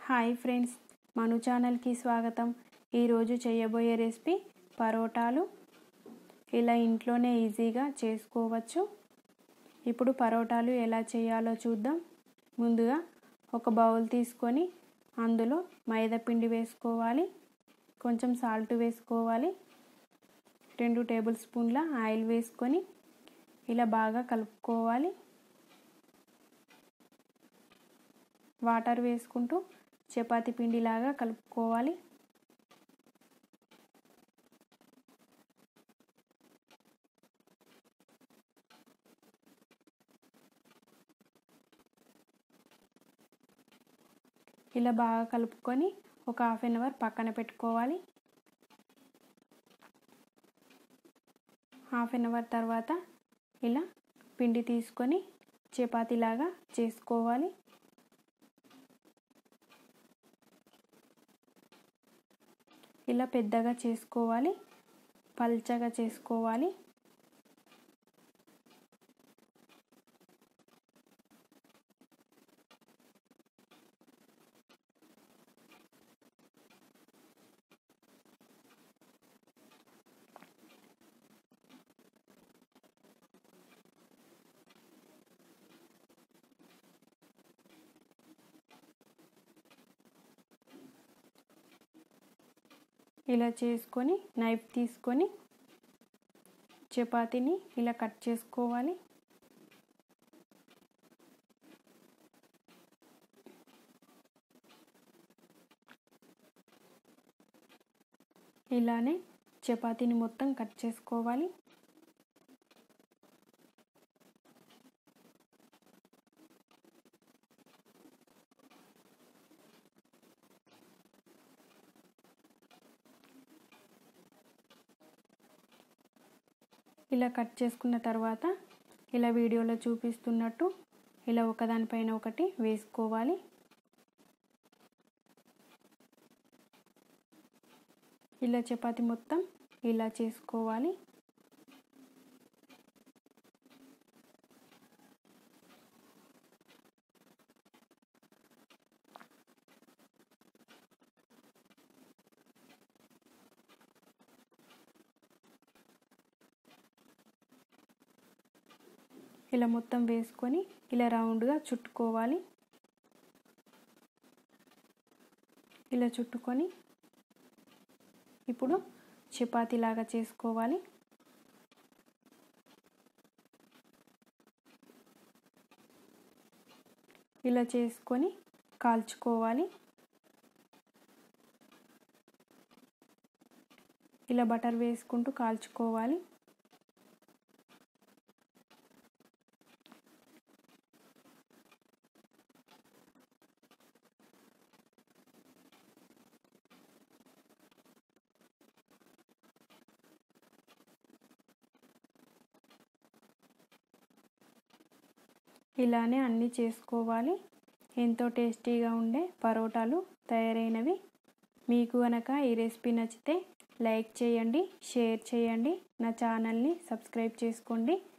hi friends మను ఛానల్కి స్వాగతం ఈరోజు చేయబోయే రెసిపీ పరోటాలు ఇలా ఇంట్లోనే ఈజీగా చేసుకోవచ్చు ఇప్పుడు పరోటాలు ఎలా చేయాలో చూద్దాం ముందుగా ఒక బౌల్ తీసుకొని అందులో మైదా పిండి వేసుకోవాలి కొంచెం సాల్ట్ వేసుకోవాలి రెండు టేబుల్ స్పూన్ల ఆయిల్ వేసుకొని ఇలా బాగా కలుపుకోవాలి వాటర్ వేసుకుంటూ చపాతి పిండిలాగా కలుపుకోవాలి ఇలా బాగా కలుపుకొని ఒక హాఫ్ అన్ అవర్ పక్కన పెట్టుకోవాలి హాఫ్ అన్ అవర్ తర్వాత ఇలా పిండి తీసుకొని చపాతీలాగా చేసుకోవాలి ఇలా పెద్దగా చేసుకోవాలి పల్చగా చేసుకోవాలి ఇలా చేసుకొని నైఫ్ తీసుకొని చపాతీని ఇలా కట్ చేసుకోవాలి ఇలానే చపాతీని మొత్తం కట్ చేసుకోవాలి ఇలా కట్ చేసుకున్న తర్వాత ఇలా వీడియోలో చూపిస్తున్నట్టు ఇలా ఒకదానిపైన ఒకటి వేసుకోవాలి ఇలా చపాతి మొత్తం ఇలా చేసుకోవాలి ఇలా మొత్తం వేసుకొని ఇలా రౌండ్గా చుట్టుకోవాలి ఇలా చుట్టుకొని ఇప్పుడు చపాతీ లాగా చేసుకోవాలి ఇలా చేసుకొని కాల్చుకోవాలి ఇలా బటర్ వేసుకుంటూ కాల్చుకోవాలి ఇలానే అన్నీ చేసుకోవాలి ఎంతో టేస్టీగా ఉండే పరోటాలు తయారైనవి మీకు కనుక ఈ రెసిపీ నచ్చితే లైక్ చేయండి షేర్ చేయండి నా ఛానల్ని సబ్స్క్రైబ్ చేసుకోండి